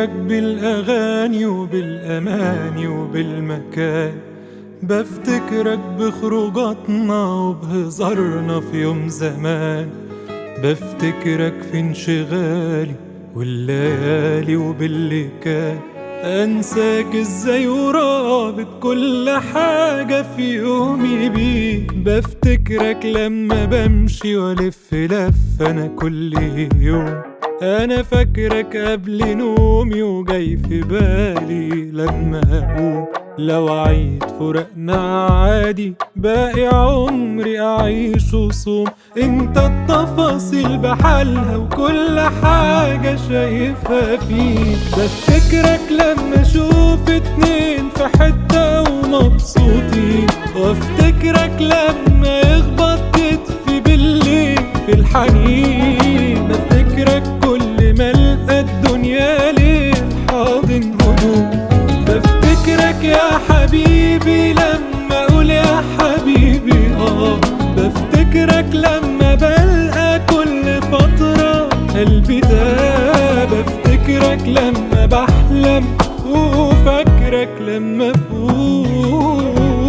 بفتكرك بالأغاني وبالأماني وبالمكان بفتكرك بخروجاتنا وبهزارنا في يوم زمان بفتكرك في انشغالي والليالي وباللي كان انساك ازاي ورابط كل حاجة في يومي بيك بفتكرك لما بمشي والف لف انا كل يوم انا فاكرك قبل نومي وجاي في بالي لما اقوم لو عيد فرقنا عادي باقي عمري اعيش وصوم انت التفاصيل بحالها وكل حاجة شايفها فيك بفتكرك لما اشوف اتنين في حتة ومبسوطين وافتكرك لما يخبط كتفي بالليل في الحنين بفتكرك كل ما القى الدنيا ليل حاضن هدوء بفتكرك يا حبيبي لما اقول يا حبيبي اه بفتكرك لما بلقى كل فترة قلبي ده بفتكرك لما بحلم وفاكرك لما فوق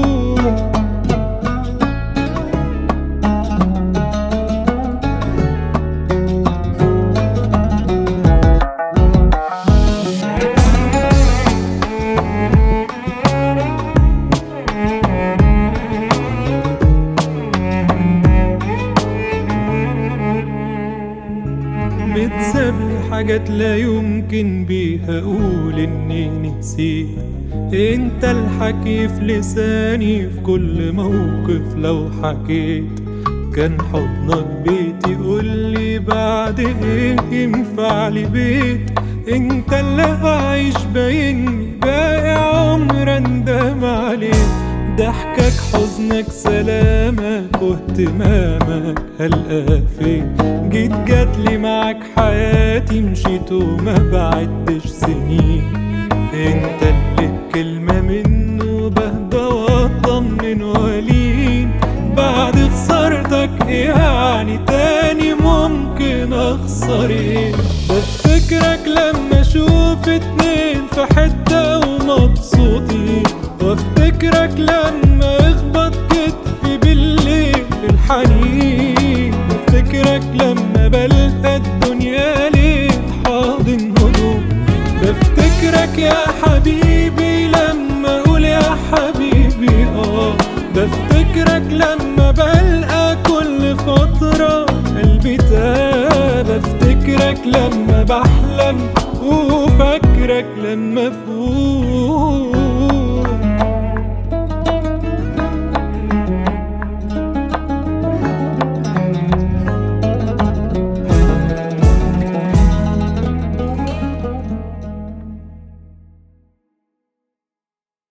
متساب حاجات لا يمكن بيها اقول اني نسيت انت الحكي في لساني في كل موقف لو حكيت كان حضنك بيتي قولي بعد ايه ينفع لي بيت انت اللي هعيش بايني باقي عمر اندم عليك ضحكك حزنك سلامك واهتمامك هلقى فين جيت جاتلي معاك حياتي مشيت وما بعدش سنين انت اللي بكلمة منه بهدى واطمن ولين بعد خسارتك إيه يعني تاني ممكن اخسر ايه بفتكرك لما اشوف اتنين في حتة ومبسوطين وافتكرك لما يخبط كتفي بالليل في الحنين بفتكرك لما بلقى الدنيا ليل حاضن هدوء بفتكرك يا حبيبي لما اقول يا حبيبي اه بفتكرك لما بلقى كل فترة قلبي تاب بفتكرك لما بحلم وفاكرك لما فوق